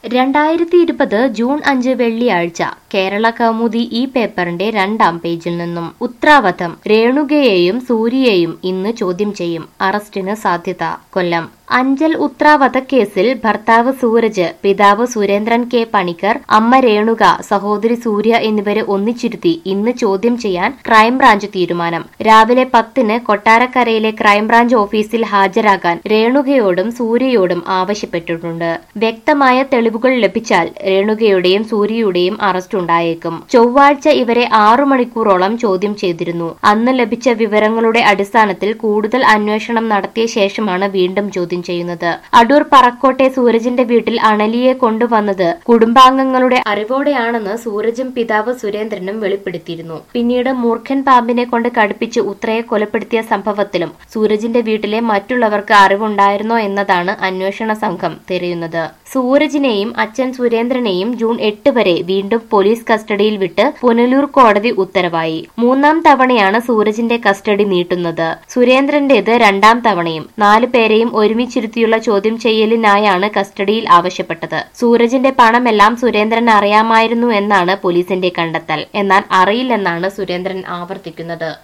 രണ്ടായിരത്തി ഇരുപത് ജൂൺ അഞ്ച് വെള്ളിയാഴ്ച കേരള കൗമുദി ഈ പേപ്പറിന്റെ രണ്ടാം പേജിൽ നിന്നും ഉത്രാവധം രേണുകയെയും സൂര്യയെയും ഇന്ന് ചോദ്യം ചെയ്യും അറസ്റ്റിന് സാധ്യത കൊല്ലം അഞ്ചൽ ഉത്രാവധ കേസിൽ ഭർത്താവ് സൂരജ് പിതാവ് സുരേന്ദ്രൻ കെ പണിക്കർ അമ്മ രേണുക സഹോദരി സൂര്യ എന്നിവരെ ഒന്നിച്ചിരുത്തി ഇന്ന് ചോദ്യം ചെയ്യാൻ ക്രൈംബ്രാഞ്ച് തീരുമാനം രാവിലെ പത്തിന് കൊട്ടാരക്കരയിലെ ക്രൈംബ്രാഞ്ച് ഓഫീസിൽ ഹാജരാകാൻ രേണുകയോടും സൂര്യയോടും ആവശ്യപ്പെട്ടിട്ടുണ്ട് വ്യക്തമായ തെളിവുകൾ ലഭിച്ചാൽ രേണുകയുടെയും സൂര്യയുടെയും അറസ്റ്റ് ഉണ്ടായേക്കും ചൊവ്വാഴ്ച ഇവരെ ആറു മണിക്കൂറോളം ചോദ്യം ചെയ്തിരുന്നു അന്ന് ലഭിച്ച വിവരങ്ങളുടെ അടിസ്ഥാനത്തിൽ കൂടുതൽ അന്വേഷണം നടത്തിയ ശേഷമാണ് വീണ്ടും ചോദ്യം ചെയ്യുന്നത് അടൂർ പറക്കോട്ടെ സൂരജിന്റെ വീട്ടിൽ അണലിയെ കൊണ്ടുവന്നത് കുടുംബാംഗങ്ങളുടെ അറിവോടെയാണെന്ന് സൂരജും പിതാവ് സുരേന്ദ്രനും വെളിപ്പെടുത്തിയിരുന്നു പിന്നീട് മൂർഖൻ പാമ്പിനെ കൊണ്ട് കടുപ്പിച്ച് ഉത്രയെ കൊലപ്പെടുത്തിയ സംഭവത്തിലും സൂരജിന്റെ വീട്ടിലെ മറ്റുള്ളവർക്ക് അറിവുണ്ടായിരുന്നോ എന്നതാണ് അന്വേഷണ സംഘം തിരയുന്നത് സൂരജിനെയും അച്ഛൻ സുരേന്ദ്രനെയും ജൂൺ എട്ട് വരെ വീണ്ടും പോലീസ് കസ്റ്റഡിയിൽ വിട്ട് പുനലൂർ കോടതി ഉത്തരവായി മൂന്നാം തവണയാണ് സൂരജിന്റെ കസ്റ്റഡി നീട്ടുന്നത് സുരേന്ദ്രന്റേത് രണ്ടാം തവണയും നാലു പേരെയും ഒരുമിച്ചിരുത്തിയുള്ള ചോദ്യം ചെയ്യലിനായാണ് കസ്റ്റഡിയിൽ ആവശ്യപ്പെട്ടത് സൂരജിന്റെ പണമെല്ലാം സുരേന്ദ്രൻ അറിയാമായിരുന്നു എന്നാണ് പോലീസിന്റെ കണ്ടെത്തൽ എന്നാൽ അറിയില്ലെന്നാണ് സുരേന്ദ്രൻ ആവർത്തിക്കുന്നത്